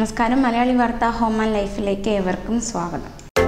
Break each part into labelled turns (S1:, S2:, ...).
S1: നമസ്കാരം മലയാളി വാർത്ത home and ലൈഫിലേക്ക് ഏവർക്കും സ്വാഗതം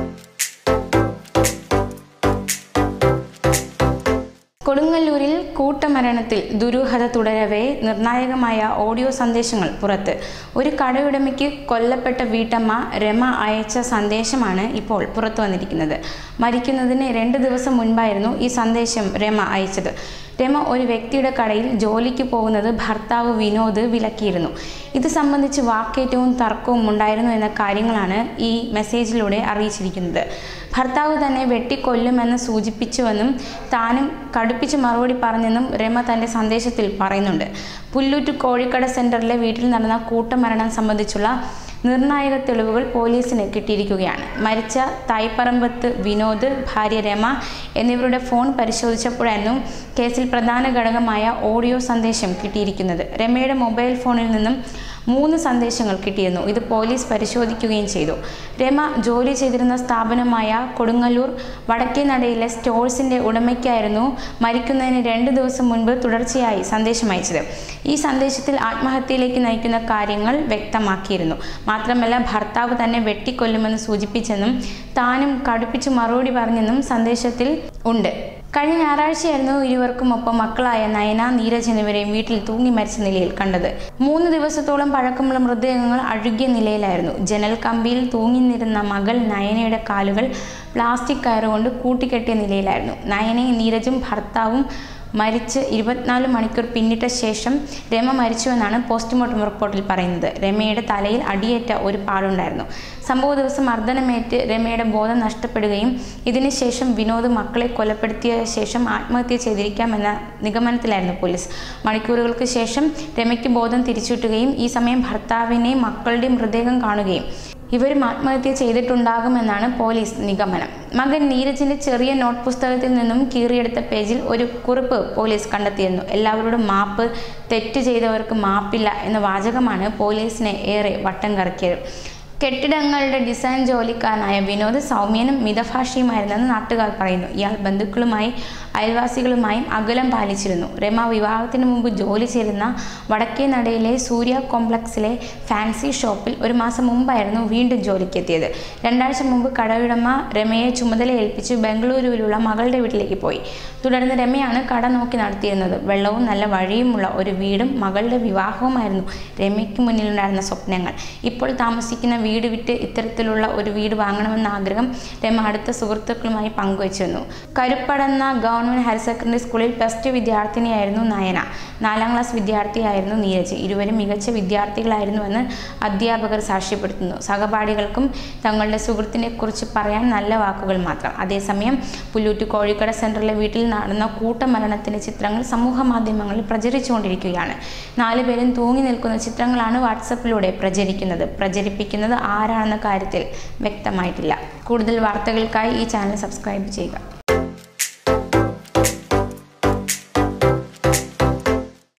S1: കൊടുങ്ങല്ലൂരിൽ കൂട്ടമരണത്തിൽ ദുരൂഹത തുടരവേ നിർണായകമായ ഓഡിയോ സന്ദേശങ്ങൾ പുറത്ത് ഒരു കടയുടമയ്ക്ക് കൊല്ലപ്പെട്ട വീട്ടമ്മ രമ അയച്ച സന്ദേശമാണ് ഇപ്പോൾ പുറത്തു വന്നിരിക്കുന്നത് മരിക്കുന്നതിന് രണ്ട് ദിവസം മുൻപായിരുന്നു ഈ സന്ദേശം രമ അയച്ചത് രമ ഒരു വ്യക്തിയുടെ കടയിൽ ജോലിക്ക് പോകുന്നത് ഭർത്താവ് വിനോദ് വിലക്കിയിരുന്നു ഇത് സംബന്ധിച്ച് വാക്കേറ്റവും തർക്കവും ഉണ്ടായിരുന്നു എന്ന കാര്യങ്ങളാണ് ഈ മെസ്സേജിലൂടെ അറിയിച്ചിരിക്കുന്നത് ഭർത്താവ് തന്നെ വെട്ടിക്കൊല്ലുമെന്ന് സൂചിപ്പിച്ചുവെന്നും താനും കടുപ്പിച്ച് മറുപടി പറഞ്ഞെന്നും രമ തൻ്റെ സന്ദേശത്തിൽ പറയുന്നുണ്ട് പുല്ലൂറ്റ് കോഴിക്കട സെൻറ്ററിലെ വീട്ടിൽ നടന്ന കൂട്ടമരണം സംബന്ധിച്ചുള്ള നിർണായക തെളിവുകൾ പോലീസിന് കിട്ടിയിരിക്കുകയാണ് മരിച്ച തായ്പറമ്പത്ത് വിനോദ് ഭാര്യ രമ എന്നിവരുടെ ഫോൺ പരിശോധിച്ചപ്പോഴായിരുന്നു കേസിൽ പ്രധാന ഘടകമായ ഓഡിയോ സന്ദേശം കിട്ടിയിരിക്കുന്നത് രമയുടെ മൊബൈൽ ഫോണിൽ നിന്നും മൂന്ന് സന്ദേശങ്ങൾ കിട്ടിയിരുന്നു ഇത് പോലീസ് പരിശോധിക്കുകയും ചെയ്തു രമ ജോലി ചെയ്തിരുന്ന സ്ഥാപനമായ കൊടുങ്ങല്ലൂർ വടക്കേനടയിലെ സ്റ്റോഴ്സിൻ്റെ ഉടമയ്ക്കായിരുന്നു മരിക്കുന്നതിന് രണ്ട് ദിവസം മുൻപ് തുടർച്ചയായി സന്ദേശം അയച്ചത് ഈ സന്ദേശത്തിൽ ആത്മഹത്യയിലേക്ക് നയിക്കുന്ന കാര്യങ്ങൾ വ്യക്തമാക്കിയിരുന്നു മാത്രമല്ല ഭർത്താവ് തന്നെ വെട്ടിക്കൊല്ലുമെന്ന് സൂചിപ്പിച്ചെന്നും താനും കടുപ്പിച്ച് മറുപടി പറഞ്ഞെന്നും സന്ദേശത്തിൽ ഉണ്ട് കഴിഞ്ഞ ഞായറാഴ്ചയായിരുന്നു ഇരുവർക്കും ഒപ്പം മക്കളായ നയന നീരജ് എന്നിവരെയും വീട്ടിൽ തൂങ്ങി മരിച്ച നിലയിൽ കണ്ടത് മൂന്ന് ദിവസത്തോളം പഴക്കമുള്ള മൃതദേഹങ്ങൾ അഴുകിയ നിലയിലായിരുന്നു ജനൽ കമ്പിയിൽ തൂങ്ങിനിരുന്ന മകൾ നയനയുടെ കാലുകൾ പ്ലാസ്റ്റിക് കയറുകൊണ്ട് കൂട്ടിക്കെട്ടിയ നിലയിലായിരുന്നു നയനയും നീരജും ഭർത്താവും മരിച്ച് ഇരുപത്തിനാല് മണിക്കൂർ പിന്നിട്ട ശേഷം രമ മരിച്ചുവെന്നാണ് പോസ്റ്റ്മോർട്ടം റിപ്പോർട്ടിൽ പറയുന്നത് രമയുടെ തലയിൽ അടിയേറ്റ ഒരു പാടുണ്ടായിരുന്നു സംഭവ ദിവസം മർദ്ദനമേറ്റ് രമയുടെ ബോധം നഷ്ടപ്പെടുകയും ഇതിനുശേഷം വിനോദ് മക്കളെ കൊലപ്പെടുത്തിയ ശേഷം ആത്മഹത്യ ചെയ്തിരിക്കാമെന്ന നിഗമനത്തിലായിരുന്നു പോലീസ് മണിക്കൂറുകൾക്ക് ശേഷം രമയ്ക്ക് ബോധം തിരിച്ചുവിട്ടുകയും ഈ സമയം ഭർത്താവിനെയും മക്കളുടെയും മൃതദേഹം കാണുകയും ഇവരും ആത്മഹത്യ ചെയ്തിട്ടുണ്ടാകുമെന്നാണ് പോലീസ് നിഗമനം മകൻ നീരജിന്റെ ചെറിയ നോട്ട് പുസ്തകത്തിൽ നിന്നും കീറിയെടുത്ത പേജിൽ ഒരു കുറിപ്പ് പോലീസ് കണ്ടെത്തിയിരുന്നു എല്ലാവരോടും മാപ്പ് തെറ്റ് ചെയ്തവർക്ക് മാപ്പില്ല എന്ന വാചകമാണ് പോലീസിനെ ഏറെ വട്ടം കറക്കിയത് കെട്ടിടങ്ങളുടെ ഡിസൈൻ ജോലിക്കാരനായ വിനോദ് സൗമ്യനും മിതഭാഷയുമായിരുന്നെന്ന് നാട്ടുകാർ പറയുന്നു ഇയാൾ ബന്ധുക്കളുമായി അയൽവാസികളുമായും അകലം പാലിച്ചിരുന്നു രമ വിവാഹത്തിന് മുമ്പ് ജോലി ചെയ്തിരുന്ന വടക്കേ നടയിലെ സൂര്യ കോംപ്ലക്സിലെ ഫാൻസി ഷോപ്പിൽ ഒരു മാസം മുമ്പായിരുന്നു വീണ്ടും ജോലിക്കെത്തിയത് രണ്ടാഴ്ച മുമ്പ് കടയുടമ രമയെ ചുമതല ഏൽപ്പിച്ച് ബംഗളൂരുവിലുള്ള മകളുടെ വീട്ടിലേക്ക് പോയി തുടർന്ന് രമയാണ് കട നോക്കി നടത്തിയിരുന്നത് വെള്ളവും നല്ല വഴിയുമുള്ള ഒരു വീടും മകളുടെ വിവാഹവുമായിരുന്നു രമയ്ക്ക് മുന്നിലുണ്ടായിരുന്ന സ്വപ്നങ്ങൾ ഇപ്പോൾ താമസിക്കുന്ന വീട് വിറ്റ് ഇത്തരത്തിലുള്ള ഒരു വീട് വാങ്ങണമെന്ന ആഗ്രഹം രമ അടുത്ത സുഹൃത്തുക്കളുമായി പങ്കുവച്ചിരുന്നു കരുപ്പടന്ന ഗവൺമെൻറ് ഹയർ സെക്കൻഡറി സ്കൂളിൽ പ്ലസ് ടു വിദ്യാർത്ഥിനിയായിരുന്നു നയന നാലാം ക്ലാസ് വിദ്യാർത്ഥിയായിരുന്നു നീരജ് ഇരുവരും മികച്ച വിദ്യാർത്ഥികളായിരുന്നുവെന്ന് അധ്യാപകർ സാക്ഷ്യപ്പെടുത്തുന്നു സഹപാഠികൾക്കും തങ്ങളുടെ സുഹൃത്തിനെ കുറിച്ച് പറയാൻ നല്ല വാക്കുകൾ മാത്രം അതേസമയം പുല്ലൂറ്റ് കോഴിക്കട സെൻറ്ററിലെ വീട്ടിൽ നടന്ന കൂട്ടമരണത്തിൻ്റെ ചിത്രങ്ങൾ സമൂഹ മാധ്യമങ്ങളിൽ പ്രചരിച്ചുകൊണ്ടിരിക്കുകയാണ് നാലുപേരും തൂങ്ങി നിൽക്കുന്ന ചിത്രങ്ങളാണ് വാട്സപ്പിലൂടെ പ്രചരിക്കുന്നത് പ്രചരിപ്പിക്കുന്നത് ആരാണെന്ന കാര്യത്തിൽ വ്യക്തമായിട്ടില്ല കൂടുതൽ വാർത്തകൾക്കായി ഈ ചാനൽ സബ്സ്ക്രൈബ് ചെയ്യുക